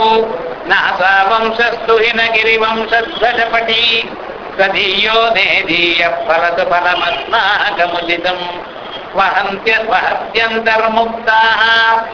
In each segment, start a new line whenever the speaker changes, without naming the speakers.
नासावंशस्तु हिनगिरिवंशध्वजपटी त्वदीयो नेदीयः फलतु फलमस्माकमुदितम् वहन्त्य वहत्यन्तर्मुक्ताः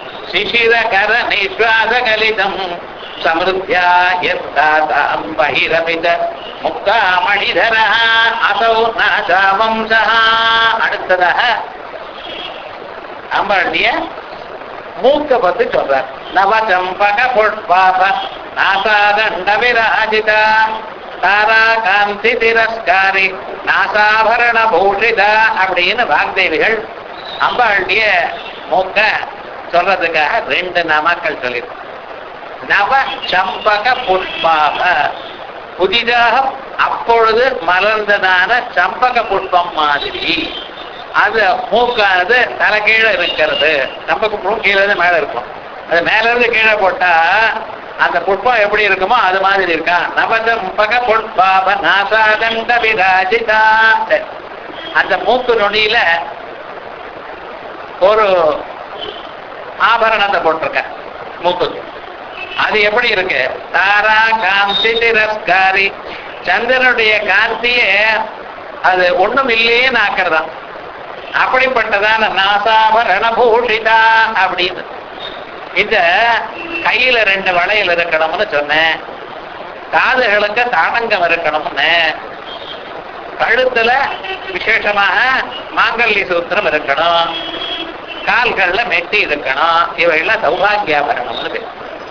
शिशिरकरनिश्वासकलितम् समृद्ध्या यत्तासाम् बहिरपित मुक्तामणिधरः असौ नासावंशः அடுத்ததாக அம்பாண்டிய மூக்க பத்தி சொல்றார் நவச்சம்பக புஷ்பாப நாசாதண்ட விராஜித தாரா காந்தி திரஸ்காரி நாசாபரண பூஷித அப்படின்னு வாக்தேவிகள் அம்பாளுடைய மூக்க சொல்றதுக்காக ரெண்டு நாமாக்கள் சொல்லியிருக்கோம் நவ சம்பக புஷ்பாப புதிதாக அப்பொழுது மலர்ந்ததான சம்பக புஷ்பம் மாதிரி அது மூக்கானது தலை கீழே இருக்கிறது சம்பக புஷ்பம் கீழே இருந்து மேல இருக்கும் அது மேல இருந்து கீழே போட்டா அந்த புஷ்பம் எப்படி இருக்குமோ அது மாதிரி இருக்கா நவசம்பக புஷ்பாப நாசாதண்ட விராஜிதா சரி. அந்த மூக்கு நுனியில ஒரு ஆபரணத்தை போட்டிருக்க மூக்குக்கு அது எப்படி இருக்கு தாரா காந்தி திரஸ்காரி சந்திரனுடைய காந்தியே அது ஒண்ணும் இல்லையே ஆக்கிறதான் அப்படிப்பட்டதான நாசாபரண பூஷிதா அப்படின்னு இந்த கையில ரெண்டு வளையல் இருக்கணும்னு சொன்னேன் காதுகளுக்கு தாடங்கம் இருக்கணும்னு கழுத்துல விசேஷமாக மாங்கல்ய சூத்திரம் இருக்கணும் கால்கள்ல மெட்டி இருக்கணும் இவையெல்லாம் சௌபாகியாபரணம்னு பேர்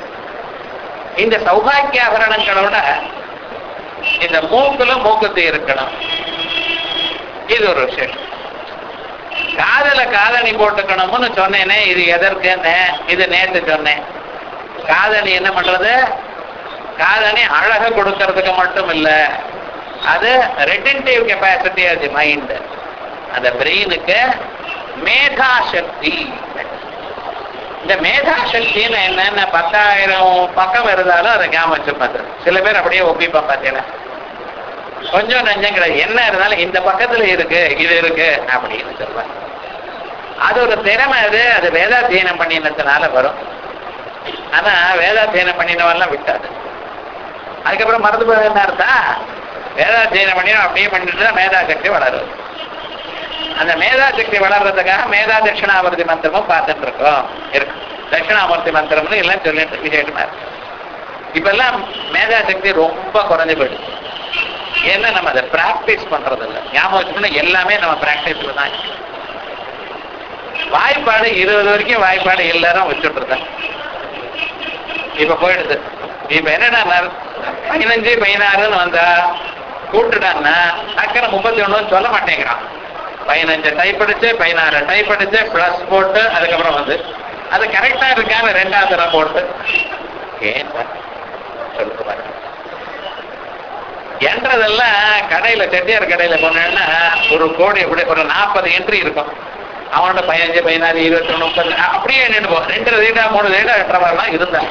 இந்த சௌபாகியாபரணங்களோட இந்த மூக்குல மூக்குத்தி இருக்கணும் இது ஒரு விசேஷம் காதல காதணி போட்டுக்கணும்னு சொன்னேனே இது எதற்குன்னு இது நேத்து சொன்னேன் காதணி என்ன பண்றது காதணி அழக கொடுக்கறதுக்கு மட்டும் இல்ல அது ரெட்டன்டிவ் கெப்பாசிட்டி அது மைண்ட் அந்த பிரெயினுக்கு மேதா சக்தி இந்த மேதா சக்தின்னு என்னென்ன பத்தாயிரம் பக்கம் இருந்தாலும் அதை ஞாபகம் வச்சுப்பாங்க சில பேர் அப்படியே ஒப்பிப்பான் பார்த்தீங்கன்னா கொஞ்சம் நஞ்சம் கிடையாது என்ன இருந்தாலும் இந்த பக்கத்துல இருக்கு இது இருக்கு அப்படின்னு சொல்லுவாங்க அது ஒரு திறமை அது அது வேதாத்தியனம் பண்ணினதுனால வரும் ஆனா வேதாத்தியனம் பண்ணினவெல்லாம் விட்டாது அதுக்கப்புறம் மறந்து போய் என்ன அர்த்தா வேதாத்தியனம் பண்ணி அப்படியே பண்ணிட்டு தான் மேதா சக்தி வளரும் அந்த மேதா சக்தி வளர்றதுக்காக மேதா தட்சிணாமூர்த்தி மந்திரமும் பார்த்துட்டு இருக்கோம் இருக்கு தட்சிணாமூர்த்தி மந்திரம்னு எல்லாம் சொல்லிட்டு விசேஷமா இருக்கு இப்பெல்லாம் மேதா சக்தி ரொம்ப குறைஞ்சு போயிடுச்சு ஏன்னா நம்ம அதை பிராக்டிஸ் பண்றது இல்லை ஞாபகம் வச்சுக்கணும் எல்லாமே நம்ம பிராக்டிஸ்ல தான் இருக்கு. வாய்ப்பாடு இருபது வரைக்கும் வாய்ப்பாடு எல்லாரும் வச்சுட்டு இருந்தேன் இப்ப போயிடுது இப்ப என்னடா பதினஞ்சு பதினாறுன்னு வந்தா கூட்டுடான்னா அக்கறை முப்பத்தி ஒண்ணுன்னு சொல்ல மாட்டேங்கிறான் பதினஞ்சு டைப் அடிச்சு பதினாறு டைப் அடிச்சு பிளஸ் போட்டு அதுக்கப்புறம் வந்து அது கரெக்டா இருக்கான்னு ரெண்டாவது தடவை போட்டு ஏன் சார் சொல்லுங்க பாருங்க என்றதெல்லாம் கடையில செட்டியார் கடையில போனேன்னா ஒரு கோடி எப்படி ஒரு நாற்பது என்ட்ரி இருக்கும் அவனோட பதினஞ்சு பதினாறு இருபத்தி ஒண்ணு முப்பது அப்படியே நின்று போ ரெண்டு ரீடா மூணு ரீடா எட்டரை மாதிரிலாம் இருந்தான்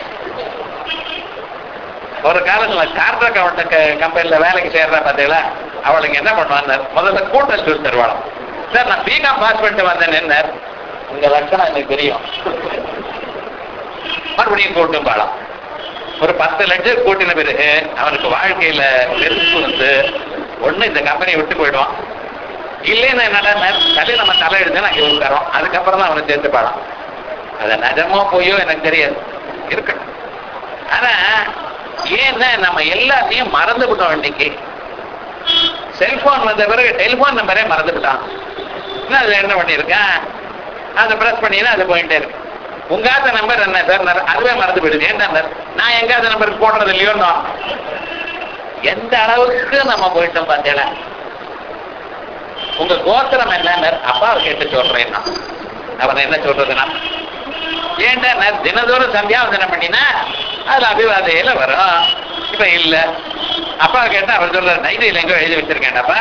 ஒரு காலத்துல கார்டர் கவுண்ட் கம்பெனில வேலைக்கு சேர்றா பாத்தீங்களா அவளுக்கு என்ன பண்ணுவாங்க முதல்ல கூட்டம் சொல்லி தருவாளாம் சார் நான் பிகாம் பாஸ் பண்ணிட்டு வந்தேன் என்ன உங்க லட்சணம் எனக்கு தெரியும் மறுபடியும் கூட்டும் பாடம் ஒரு பத்து லட்சம் கூட்டின பிறகு அவனுக்கு வாழ்க்கையில வெறுப்பு வந்து ஒண்ணு இந்த கம்பெனியை விட்டு போயிடுவான் இல்லைன்னு என்னடா தலை நம்ம தலை எடுத்து நாங்க உட்காரோம் அதுக்கப்புறம் தான் அவனுக்கு சேர்த்து பாடம் அது நிஜமோ போயோ எனக்கு தெரியாது இருக்கட்டும் ஆனா ஏன்னா நம்ம எல்லாத்தையும் மறந்து விட்டோம் இன்னைக்கு செல்போன் வந்த பிறகு டெலிபோன் நம்பரே மறந்து விட்டான் இன்னும் அது என்ன பண்ணியிருக்கேன் அதை பிரஸ் பண்ணினா அது போயிட்டே இருக்கு உங்காத நம்பர் என்ன சார் அதுவே மறந்து போயிடுது என்ன நான் எங்காத நம்பருக்கு போடுறது இல்லையோன்னு எந்த அளவுக்கு நம்ம போயிட்டோம் பார்த்தீங்களா உங்க கோத்திரம் என்ன அப்பாவை கேட்டு சொல்றேன் நான் அவன் என்ன சொல்றதுன்னா ஏன்டா நான் தினதோறும் சந்தியாவதனம் பண்ணினா அதுல அபிவாதையில வரும் இப்ப இல்ல அப்பா கேட்டா அவர் சொல்ற நைட்டில் எங்கோ எழுதி வச்சிருக்கேன்டாப்பா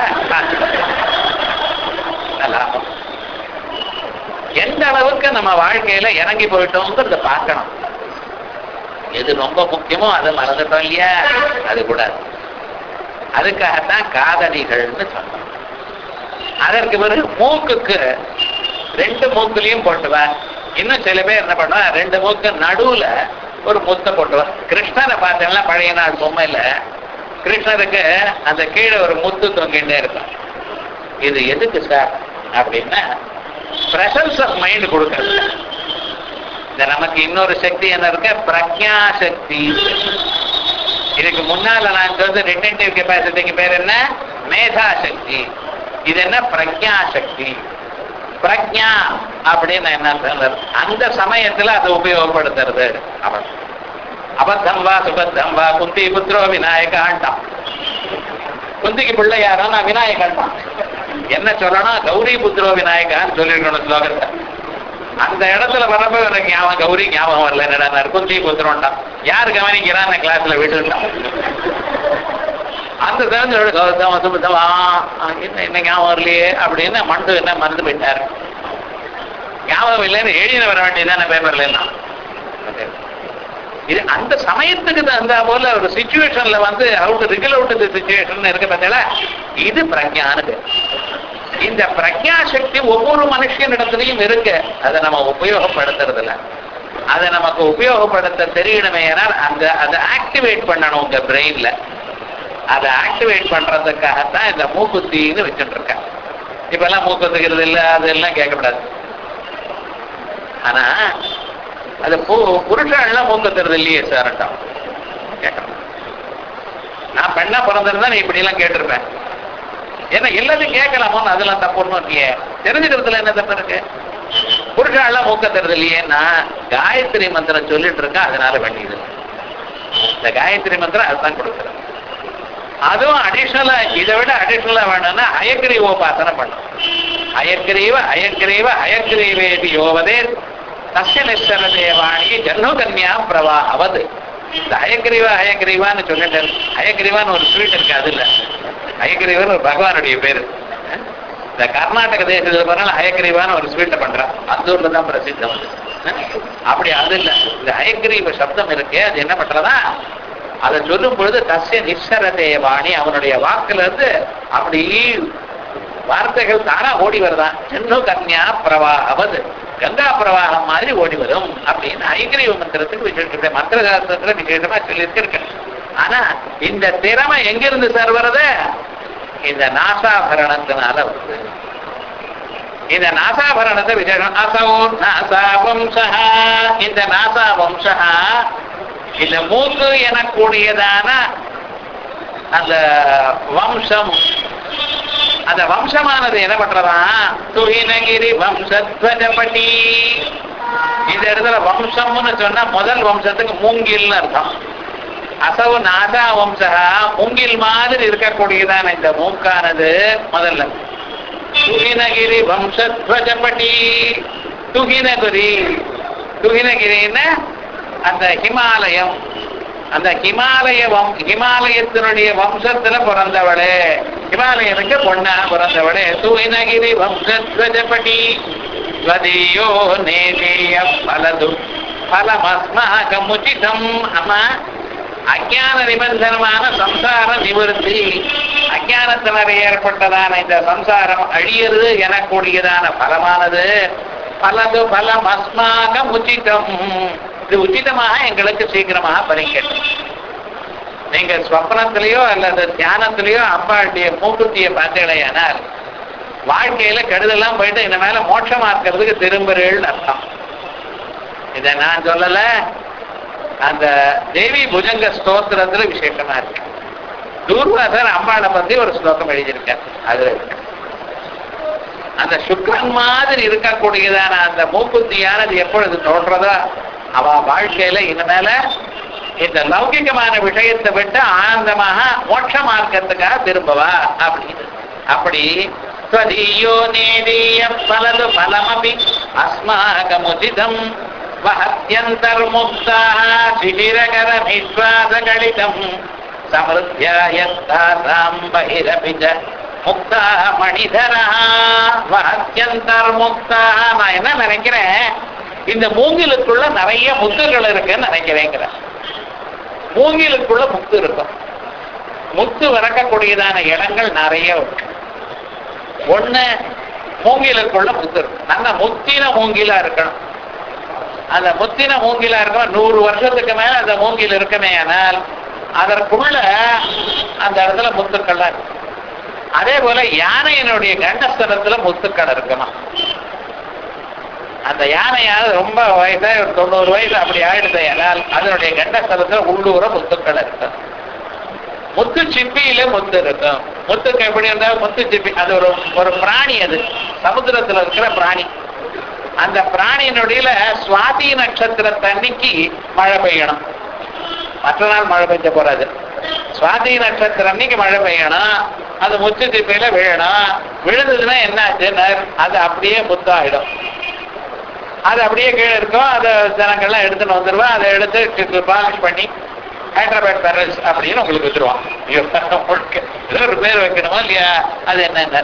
நல்லா எந்த அளவுக்கு நம்ம வாழ்க்கையில இறங்கி போயிட்டோம்ங்கிறத பார்க்கணும் எது ரொம்ப முக்கியமோ அதை மறந்துட்டோம் இல்லையா அது கூடாது அதுக்காகத்தான் காதணிகள்னு சொன்னோம் அதற்கு பிறகு மூக்குக்கு ரெண்டு மூக்குலையும் போட்டுவா இன்னும் சில பேர் என்ன பண்ணுவா ரெண்டு மூக்கு நடுவுல ஒரு முத்தை கொண்டு வா கிருஷ்ணரை பார்த்தீங்கன்னா பழைய நாள் பொம்மையில கிருஷ்ணருக்கு அந்த கீழே ஒரு முத்து தொங்கிட்டே இருக்கும் இது எதுக்கு சார் அப்படின்னா பிரசன்ஸ் ஆஃப் மைண்ட் கொடுக்கறது இந்த நமக்கு இன்னொரு சக்தி என்ன இருக்கு பிரக்ஞா சக்தி இதுக்கு முன்னால நான் வந்து ரிட்டன்டிவ் கெப்பாசிட்டிக்கு பேர் என்ன மேதா சக்தி இது என்ன பிரக்ஞா சக்தி பிரக்ஞா அப்படின்னு என்ன சொல்றது அந்த சமயத்துல அதை உபயோகப்படுத்துறது அவன் அபத்தம் வா சுபத்தம் வா குந்தி புத்திரோ விநாயகாண்டான் குந்திக்கு பிள்ளை யாரோ நான் விநாயகன்டான் என்ன சொல்லணும் கௌரி புத்திரோ விநாயகான்னு சொல்லிருக்கணும் ஸ்லோகத்தை அந்த இடத்துல வரப்ப எனக்கு ஞாபகம் கௌரி ஞாபகம் வரல என்னடா குந்தி புத்திரம்டான் யாரு கவனிக்கிறான் கிளாஸ்ல விட்டுட்டான் அந்த தெரிஞ்சோட கௌதம் சுபத்தம் என்ன என்ன ஞாபகம் வரலையே அப்படின்னு மண்டு என்ன மறந்து போயிட்டாரு ஞாபகம் இல்லைன்னு எழுதின வர வேண்டியதான பேப்பர்ல என்ன இது அந்த சமயத்துக்கு தகுந்த போல ஒரு சுச்சுவேஷன்ல வந்து அவுட் ரிகல் அவுட் சுச்சுவேஷன் இருக்கு பார்த்தீங்களா இது பிரஜானது இந்த பிரஜா சக்தி ஒவ்வொரு மனுஷனிடத்துலையும் இருக்கு அதை நம்ம உபயோகப்படுத்துறது இல்ல அதை நமக்கு உபயோகப்படுத்த தெரியணுமே ஏன்னால் அந்த அதை ஆக்டிவேட் பண்ணணும் உங்க பிரெயின்ல அதை ஆக்டிவேட் பண்றதுக்காகத்தான் இந்த மூக்குத்தின்னு வச்சுட்டு இருக்கேன் இப்ப எல்லாம் மூக்குத்துக்கிறது இல்ல அதெல்லாம் கேட்கக்கூடாது ஆனா அது புருஷன்லாம் மூக்குத்துறது இல்லையே சார்ட்டான் கேட்கணும் நான் பெண்ணா பிறந்திருந்தா நீ இப்படி எல்லாம் கேட்டிருப்பேன் ஏன்னா எல்லாத்தையும் கேட்கலாமோன்னு அதெல்லாம் தப்பு ஒண்ணும் இல்லையே தெரிஞ்சுக்கிறதுல என்ன தப்பு இருக்கு புருஷாலாம் மூக்கத்துறது இல்லையேன்னா காயத்ரி மந்திரம் சொல்லிட்டு இருக்கேன் அதனால வேண்டியது இந்த காயத்ரி மந்திரம் அதுதான் கொடுக்குறேன் அதுவும் அடிஷனலா இதை விட அடிஷனலா வேணும்னா அயக்கிரீவோபாசனை பண்ணும் அயக்கிரீவ அயக்கிரீவ அயக்கிரீவேதி யோவதே தஸ்ய நிஸ்தர தேவாணி ஜன்னு கன்யா பிரவாகவது இந்த அயக்கிரீவ அயக்கிரீவான்னு சொல்லிட்டு அயக்கிரீவான்னு ஒரு ஸ்வீட் இருக்கு அது இல்ல அயக்கிரீவன் ஒரு பகவானுடைய பேரு இந்த கர்நாடக தேசத்துல போனால அயக்கிரீவான்னு ஒரு ஸ்வீட்டை பண்றான் அந்த ஊர்ல தான் பிரசித்தம் அது அப்படி அது இல்ல இந்த அயக்கிரீவ சப்தம் இருக்கு அது என்ன பண்றதா அதை சொல்லும் பொழுது தஸ்ய நிஸ்ஸர தேவாணி அவனுடைய வாக்குல இருந்து அப்படி வார்த்தைகள் தானா ஓடி வருதான் சென்னு கன்யா பிரவாகவது கங்கா பிரவாகம் மாதிரி ஓடி வரும் அப்படின்னு ஐக்கிரிய மந்திரத்துக்கு விசேஷ மந்திர சாஸ்திரத்துல விசேஷமா சொல்லியிருக்கேன் ஆனா இந்த திறமை எங்கிருந்து சார் வருது இந்த நாசாபரணத்தினால வருது இந்த நாசாபரணத்தை விசேஷம் அசோ நாசா வம்சா இந்த நாசா வம்சா இந்த மூக்கு எனக்கூடியதான அந்த வம்சம் அந்த வம்சமானது என்ன பண்றதா துகினகிரி வம்சத்வஜபடி இந்த இடத்துல வம்சம்னு சொன்னா முதல் வம்சத்துக்கு மூங்கில்னு அர்த்தம் அசவு நாசா வம்சா மூங்கில் மாதிரி இருக்கக்கூடியதான இந்த மூக்கானது முதல்ல துகினகிரி வம்சத்வஜபடி துகினகிரி துகினகிரின்னா அந்த ஹிமாலயம் அந்த ஹிமாலய வம் ஹிமாலயத்தினுடைய வம்சத்துல பிறந்தவளே ஹிமாலயனுக்கு பொண்ணா பிறந்தவளே தூயினகிரி வம்சத்வஜபடி ஸ்வதீயோ நேதீய பலது பலமஸ்மாகமுச்சிதம் அம்மா அஜான நிபந்தனமான சம்சார நிவர்த்தி அஜானத்தினர் ஏற்பட்டதான இந்த சம்சாரம் அழியறது எனக்கூடியதான பலமானது பலது பலம் அஸ்மாக உச்சிதம் இது உச்சிதமாக எங்களுக்கு சீக்கிரமாக பறிக்கட்டும் நீங்க ஸ்வப்னத்திலேயோ அல்லது தியானத்திலேயோ அம்பாளுடைய மூக்குத்தியை பார்த்தீங்களேனால் வாழ்க்கையில கெடுதெல்லாம் போயிட்டு இந்த மேல மோட்சமா இருக்கிறதுக்கு திரும்புறேன்னு அர்த்தம் இதை நான் சொல்லல அந்த தேவி புஜங்க ஸ்தோத்திரத்துல விசேஷமா இருக்கு தூர்வாசர் அம்பாளை பத்தி ஒரு ஸ்லோகம் எழுதியிருக்கார் அது இருக்கு அந்த சுக்ரன் மாதிரி இருக்கக்கூடியதான அந்த மூக்குத்தியானது எப்பொழுது தோன்றதோ அவ வாழ்க்கையில இனிமேல இந்த லௌகிகமான விஷயத்தை விட்டு ஆனந்தமாக மோட்ச மார்க்கத்துக்காக திரும்பவா அப்படின்னு அப்படி ஸ்வதீயோ நேதீய பலது பலமபி அஸ்மாகமுதிதம் வஹத்யந்தர்முக்தா சிபிரகரமிஸ்வாசகலிதம் சமிருத்தியாயஸ்தாசாம் பகிரபி ச முக்தா மணிதரா வஹத்யந்தர்முக்தா நான் என்ன நினைக்கிறேன் இந்த மூங்கிலுக்குள்ள நிறைய முத்துகள் இருக்குன்னு நினைக்கிறேங்கிறேன் மூங்கிலுக்குள்ள முத்து இருக்கும் முத்து வரக்கக்கூடியதான இடங்கள் நிறைய இருக்கு ஒண்ணு மூங்கிலுக்குள்ள முத்து இருக்கும் நல்ல முத்தின மூங்கிலா இருக்கணும் அந்த முத்தின மூங்கிலா இருக்கும் நூறு வருஷத்துக்கு மேல அந்த மூங்கில் இருக்குமே ஆனால் அதற்குள்ள அந்த இடத்துல முத்துக்கள்லாம் இருக்கும் அதே போல யானையினுடைய கண்டஸ்தலத்துல முத்துக்கள் இருக்குமா அந்த யானையாவது ரொம்ப வயசா ஒரு தொண்ணூறு வயசு அப்படி ஆயிடுது ஆனால் அதனுடைய கண்டஸ்தலத்துல உள்ளூர முத்துக்கள் இருக்கும் முத்து சிப்பியில முத்து இருக்கும் முத்துக்கு எப்படி இருந்தா முத்து சிப்பி அது ஒரு ஒரு பிராணி அது சமுத்திரத்துல இருக்கிற பிராணி அந்த பிராணியினுடைய சுவாதி நட்சத்திரத்தன்னைக்கு மழை பெய்யணும் மற்ற நாள் மழை பெய்ய போறாது சுவாதி நட்சத்திரம் அன்னைக்கு மழை பெய்யணும் அது முத்து சிப்பியில விழணும் விழுந்ததுன்னா என்ன ஆச்சுன்னா அது அப்படியே முத்தாயிடும் அது அப்படியே கீழே இருக்கும் அதை ஜனங்கள்லாம் எடுத்துன்னு வந்துருவா அதை எடுத்து பாலிஷ் பண்ணி ஹைதராபாத் பேரல்ஸ் அப்படின்னு உங்களுக்கு வச்சிருவான் ஐயோ, உங்களுக்கு ஏதோ ஒரு பேர் வைக்கணுமா இல்லையா அது என்னென்ன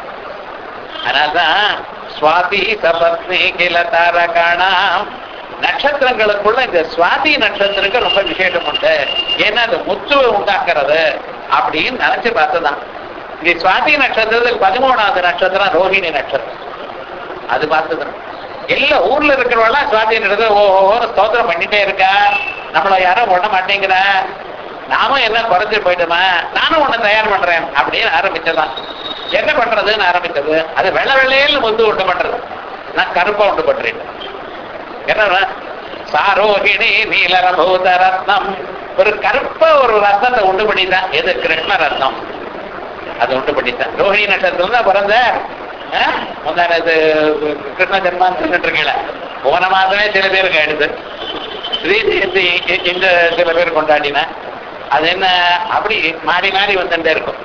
அதனால்தான் சுவாதி சபத்னி கில தாரகாணாம் நட்சத்திரங்களுக்குள்ள இந்த சுவாதி நட்சத்திரங்கள் ரொம்ப விசேஷம் உண்டு ஏன்னா அந்த முத்துவை உண்டாக்குறது அப்படின்னு நினைச்சு பார்த்ததான் இந்த சுவாதி நட்சத்திரத்துக்கு பதிமூணாவது நட்சத்திரம் ரோஹிணி நட்சத்திரம் அது பார்த்தது எல்லா ஊர்ல இருக்கிறவெல்லாம் சுவாதி நட்சத்திரம் ஓ ஓ ஸ்தோத்திரம் பண்ணிட்டே இருக்கா நம்மள யாரும் பண்ண மாட்டேங்கிற நாமும் என்ன குறைஞ்சு போயிட்டோமா நானும் ஒண்ணு தயார் பண்றேன் அப்படின்னு ஆரம்பிச்சதான் என்ன பண்றதுன்னு ஆரம்பிச்சது அது வெள்ளை வெள்ளையில் முத்து உண்டு பண்றது நான் கருப்பா உண்டு பண்றேன் என்ன சாரோகிணி நீலரபூத ரத்னம் ஒரு கருப்ப ஒரு ரத்னத்தை உண்டு பண்ணித்தான் எது கிருஷ்ண ரத்னம் அது உண்டு பண்ணித்தான் ரோஹிணி நட்சத்திரம் தான் பிறந்த ஆஹ், முந்தான இது கிருஷ்ண ஜென்மான்னு சொல்லிட்டு இருக்கீங்களே போன மாதமே சில பேருக்கு ஆயிடுது ஸ்ரீ ஜெயந்தி இ- இந்த சில பேர் கொண்டாடின அது என்ன அப்படி மாறி மாறி வந்துட்டே இருக்கும்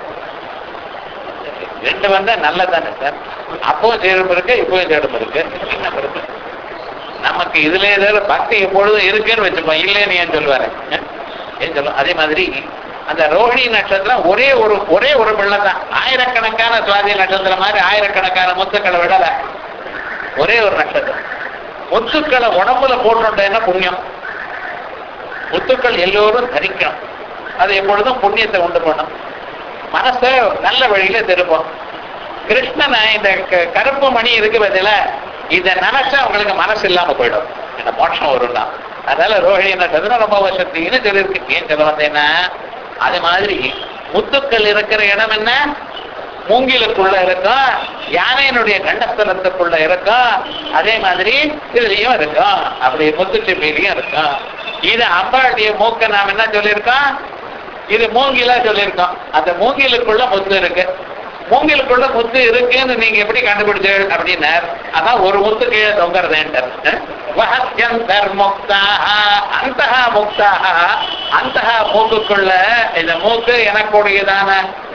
ரெண்டு வந்தா நல்லதானே சார் அப்பவும் சேரும் இருக்கு இப்பவும் சேரும் இருக்கு என்ன இருக்கு நமக்கு இதுல ஏதாவது பக்தி எப்பொழுதும் இருக்குன்னு வச்சுப்போம் இல்லைன்னு ஏன் சொல்லுவாரு அஹ்? ஏன் சொல்லுவோம் அதே மாதிரி அந்த ரோஹிணி நட்சத்திரம் ஒரே ஒரு ஒரே ஒரு பிள்ளை தான் ஆயிரக்கணக்கான சுவாதி நட்சத்திரம் மாதிரி ஆயிரக்கணக்கான முத்துக்களை விடல ஒரே ஒரு நட்சத்திரம் முத்துக்களை உடம்புல போட்டுட்டேன்னா புண்ணியம் முத்துக்கள் எல்லோரும் தரிக்கணும் அது எப்பொழுதும் புண்ணியத்தை உண்டு பண்ணும் மனசை நல்ல வழியில திருப்போம் கிருஷ்ணனை இந்த க- கருப்பு மணி இருக்கு பதில இதை நினைச்சா உங்களுக்கு மனசு இல்லாம போயிடும் இந்த மோட்சம் வரும்னா அதனால ரோஹிணி நட்சத்திரம் ரொம்ப வசத்தின்னு சொல்லியிருக்கு ஏன் சொல்ல வந்தேன்னா அது மாதிரி முத்துக்கள் இருக்கிற இடம் என்ன மூங்கிலுக்குள்ள இருக்கும் யானையினுடைய கண்டஸ்தலத்துக்குள்ள இருக்கும் அதே மாதிரி இதுலயும் இருக்கும் அப்படி முத்துச்சிப்பிலையும் இருக்கும் இது அம்பாளுடைய மூக்க நாம் என்ன சொல்லியிருக்கோம் இது மூங்கிலா சொல்லியிருக்கோம் அந்த மூங்கிலுக்குள்ள முத்து இருக்கு மூங்கிலுக்குள்ள முத்து இருக்குன்னு நீங்க எப்படி கண்டுபிடிச்சு அப்படின்னார் அதான் ஒரு முத்து கீழே தொங்குறதேன்ட்டார் வஹத்யந்தர் முக்தாக அந்தஹ முக்தாக அந்தஹ மூக்குக்குள்ள இந்த மூக்கு எனக்குடையதான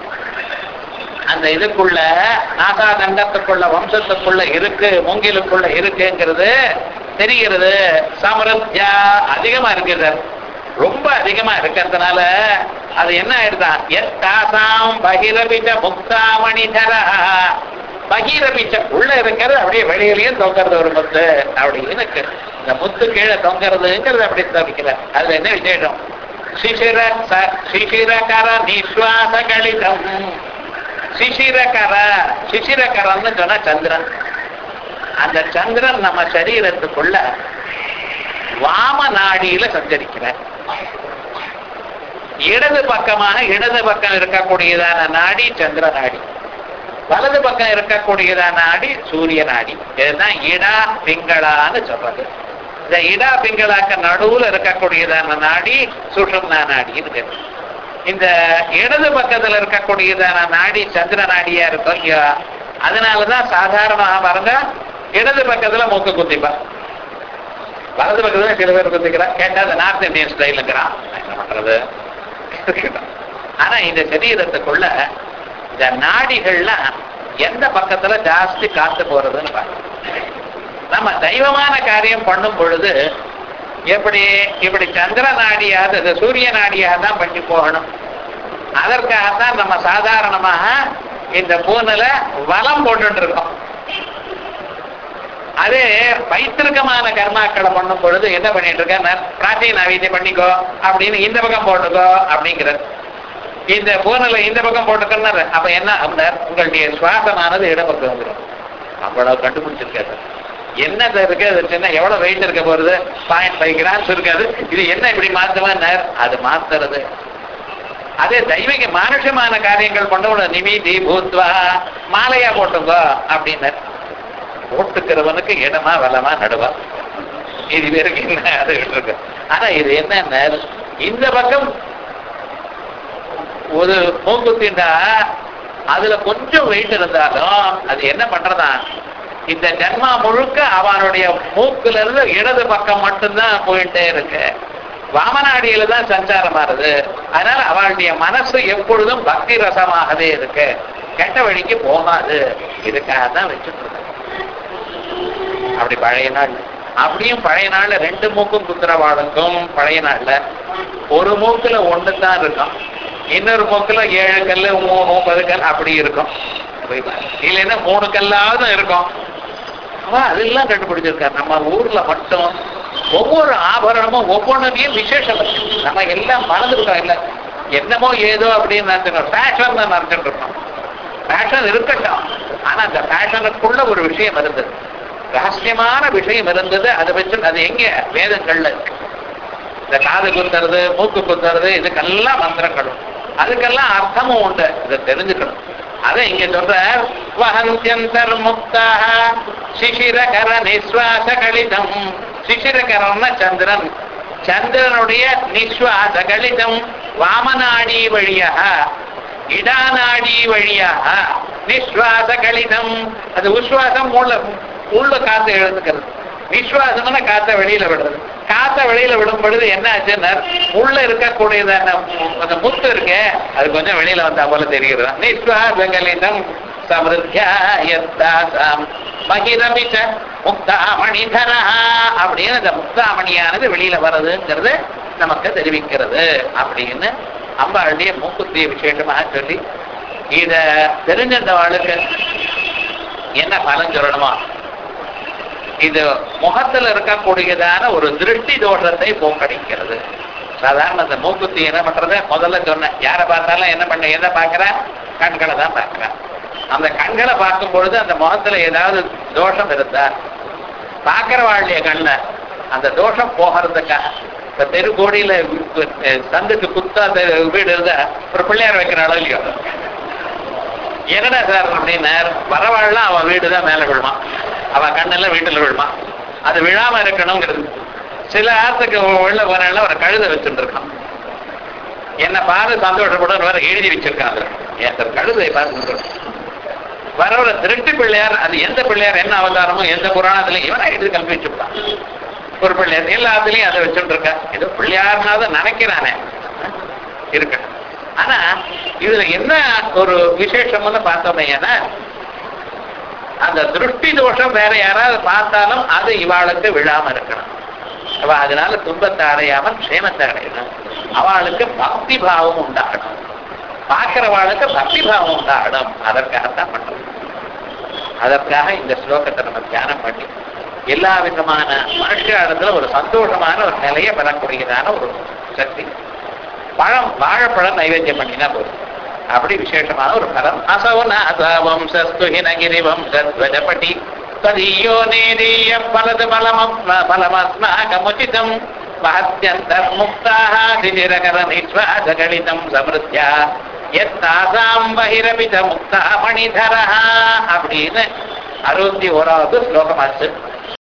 அந்த இதுக்குள்ள நாசா கண்டத்துக்குள்ள வம்சத்துக்குள்ள இருக்கு மூங்கிலுக்குள்ள இருக்குங்கிறது தெரிகிறது சமரத்யா அதிகமா இருக்கு சார் ரொம்ப அதிகமா இருக்கிறதுனால அது என்ன ஆயிடுதான் எத்தாசாம் பகிரபிச்ச முக்தாமணிதர பகிரபிச்ச உள்ள இருக்கிறது அப்படியே வெளியிலயும் தொங்குறது ஒரு முத்து அப்படின்னு இருக்கு. இந்த முத்து கீழே தொங்குறதுங்கிறது அப்படி தவிக்கிறார் அதுல என்ன விசேஷம் சிசிர ச- சிசிரகர நிஸ்வாச கழிதம் சிசிரகர சிசிரகரன்னு சொன்னா சந்திரன் அந்த சந்திரன் நம்ம சரீரத்துக்குள்ள வாம நாடியில சஞ்சரிக்கிறார் இடது பக்கமாக இடது பக்கம் இருக்கக்கூடியதான நாடி சந்திர நாடி வலது பக்கம் இருக்கக்கூடியதான நாடி சூரிய நாடி இதுதான் இடா பிங்களான்னு சொல்றது இந்த இடா பிங்களாக்க நடுவுல இருக்கக்கூடியதான நாடி சுஷும்னா நாடின்னு பேரு. இந்த இடது பக்கத்துல இருக்கக்கூடியதான நாடி சந்திர நாடியா இருக்கும் இல்லையா அதனாலதான் சாதாரணமாக பாருங்க இடது பக்கத்துல மூக்கு குத்திப்பா வலது பக்கத்துல சில பேர் குத்திக்கிறா கேட்டா அது நார்த் இந்தியன் ஸ்டைலுங்கிறான் என்ன பண்றது ஆனா இந்த சரீரத்துக்குள்ள இந்த நாடிகள்லாம் எந்த பக்கத்துல ஜாஸ்தி காத்து போறதுன்னு பாருங்க நம்ம தெய்வமான காரியம் பண்ணும் பொழுது எப்படி இப்படி சந்திர நாடியாவது இந்த சூரிய நாடியாக தான் பண்ணி போகணும் அதற்காகத்தான் நம்ம சாதாரணமாக இந்த பூனில வலம் போட்டுட்டு இருக்கோம் அதே பைத்திருக்கமான கர்மாக்களை பண்ணும் பொழுது என்ன பண்ணிட்டு இருக்க பிராச்சீன வீதி பண்ணிக்கோ அப்படின்னு இந்த பக்கம் போட்டுக்கோ அப்படிங்கிறது இந்த பூனில இந்த பக்கம் போட்டுக்கணும் அப்ப என்ன அப்படின்னா உங்களுடைய சுவாசமானது இடப்பக்கம் வந்துடும் அவ்வளவு கண்டுபிடிச்சிருக்காரு என்னது இருக்கு அது சின்ன எவ்வளவு வெயிட் இருக்க போறது பாயிண்ட் ஃபைவ் கிராம்ஸ் இருக்காது இது என்ன இப்படி மாத்துவான் அது மாத்துறது அதே தெய்வீக மானுஷமான காரியங்கள் பண்ண நிமிதி பூத்வா மாலையா போட்டுங்க அப்படின்னாரு போட்டுக்கிறவனுக்கு இடமா வலமா நடுவா இது பேருக்கு என்ன அது இருக்கு ஆனா இது என்ன இந்த பக்கம் ஒரு மூக்குத்தின்டா அதுல கொஞ்சம் வெயிட் இருந்தாலும் அது என்ன பண்றதா இந்த ஜன்மா முழுக்க அவனுடைய மூக்குல இருந்து இடது பக்கம் மட்டும்தான் போயிட்டே இருக்கு வாமநாடியில தான் சஞ்சாரம் ஆறுது அதனால அவளுடைய மனசு எப்பொழுதும் பக்தி ரசமாகவே இருக்கு கெட்ட வழிக்கு போகாது இதுக்காக தான் வச்சுட்டு இருக்கேன் அப்படி பழைய நாள் அப்படியும் பழைய நாள்ல ரெண்டு மூக்கும் குத்துறவாளுக்கும் பழைய நாள்ல ஒரு மூக்குல ஒண்ணு தான் இருக்கும் இன்னொரு மூக்குல ஏழு கல்லு மூணு முப்பது கல் அப்படி இருக்கும் இல்லைன்னா மூணு கல்லாவது இருக்கும் அவன் அதெல்லாம் கண்டுபிடிச்சிருக்காரு நம்ம ஊர்ல மட்டும் ஒவ்வொரு ஆபரணமும் ஒவ்வொன்றையும் விசேஷம் இருக்கு நம்ம எல்லாம் மறந்துருக்கோம் இல்ல என்னமோ ஏதோ அப்படின்னு நினைச்சுக்கோம் ஃபேஷன் தான் நினைச்சிட்டு இருக்கோம் ஃபேஷன் இருக்கட்டும் ஆனா அந்த ஃபேஷனுக்குள்ள ஒரு விஷயம் இருந்தது ரகசியமான விஷயம் இருந்தது அதை வச்சு அது எங்க வேதங்கள்ல இருக்கு இந்த காது குத்துறது மூக்கு குத்துறது இதுக்கெல்லாம் மந்திரங்களும் அதுக்கெல்லாம் அர்த்தமும் உண்டு இதை தெரிஞ்சுக்கணும் அதை இங்க சொல்ற வஹந்தியந்தர் முக்தாக சிசிரகர நிஸ்வாச கலிதம் சிசிரகரம்னா சந்திரன் சந்திரனுடைய நிஸ்வாச கலிதம் வாமநாடி வழியாக இடாநாடி வழியாக நிஸ்வாச கலிதம் அது உஸ்வாசம் உள்ள உள்ள காத்து எழுதுக்கிறது விஸ்வாசம்னா காத்த வெளியில விடுறது காத்த வெளியில விடும் பொழுது என்ன ஆச்சுன்னா உள்ள இருக்கக்கூடியதான அந்த முத்து இருக்கு அது கொஞ்சம் வெளியில வந்தா போல தெரிகிறது நிஸ்வாசகலிதம் சமிருத்தியாம் மகிரமிச்ச முக்தாமணிதரா அப்படின்னு இந்த முக்தாமணியானது வெளியில வர்றதுங்கிறது நமக்கு தெரிவிக்கிறது அப்படின்னு அம்பாளுடைய மூக்குத்திய விசேஷமாக சொல்லி இத தெரிஞ்சிருந்தவாளுக்கு என்ன பலன் சொல்லணுமா இது முகத்துல இருக்கக்கூடியதான ஒரு திருஷ்டி தோஷத்தை போக்கடிக்கிறது சாதாரண அந்த மூக்குத்தி என்ன பண்றது முதல்ல சொன்னேன் யாரை பார்த்தாலும் என்ன பண்ண எதை பார்க்கிற கண்களை தான் பார்க்கிறேன் அந்த கண்களை பார்க்கும் பொழுது அந்த முகத்துல ஏதாவது தோஷம் இருந்தா பார்க்கிறவாளுடைய கண்ண அந்த தோஷம் போகிறதுக்காக இப்ப தெருக்கோடியில சந்துக்கு குத்தாத வீடு இருந்தா ஒரு பிள்ளையார் வைக்கிற அளவுலையோ என்னடா சார் அப்படின்னா வரவாள்லாம் அவன் வீடு தான் மேல விழுவான் அவன் கண்ணெல்லாம் வீட்டுல விழுவான் அது விழாம இருக்கணுங்கிறது சில ஆத்துக்கு உள்ள போனால ஒரு கழுதை வச்சுட்டு இருக்கான் என்ன பாரு சந்தோஷப்படும் வேற எழுதி வச்சிருக்கான் என் கழுதை பார்த்து வர ஒரு திருட்டு பிள்ளையார் அது எந்த பிள்ளையார் என்ன அவதாரமோ எந்த புராணத்திலையும் இவனா எழுதி கல்வி வச்சுட்டான் ஒரு பிள்ளையார் எல்லாத்துலயும் அதை வச்சுட்டு இருக்கேன் ஏதோ பிள்ளையார்னா தான் நினைக்கிறானே இருக்கு ஆனா இதுல என்ன ஒரு விசேஷம்னு பார்த்தோம்னா அந்த திருஷ்டி தோஷம் வேற யாராவது பார்த்தாலும் அது இவாளுக்கு விழாம இருக்கணும் அவ அதனால துன்பத்தை அடையாமல் க்ஷேமத்தை அடையணும் அவளுக்கு பக்தி பாவம் உண்டாகணும் பார்க்கிறவாளுக்கு பக்தி பாவம் உண்டாகணும் அதற்காகத்தான் பண்றோம் அதற்காக இந்த ஸ்லோகத்தை நம்ம தியானம் பண்ணி எல்லா விதமான மனுஷத்துல ஒரு சந்தோஷமான ஒரு நிலையை பெறக்கூடியதான ஒரு சக்தி பழம் வாழைப்பழம் நைவேத்தியம் பண்ணினா போதும் அப்படி விசேஷமான ஒரு பலம் அசவன அசவம் சஸ்துஹினகிரி வம்சத்வஜபடி ததீயோ நேரிய பலது பலமம் பலமஸ்மாகமுச்சிதம் மகத்யந்தர்முக்தாக திதிரகர நிஸ்வாசகலிதம் சமிருத்தியா எத்தாசாம் பகிரபித முக்தா மணிதரா அப்படின்னு அறுபத்தி ஓராவது ஸ்லோகமாச்சு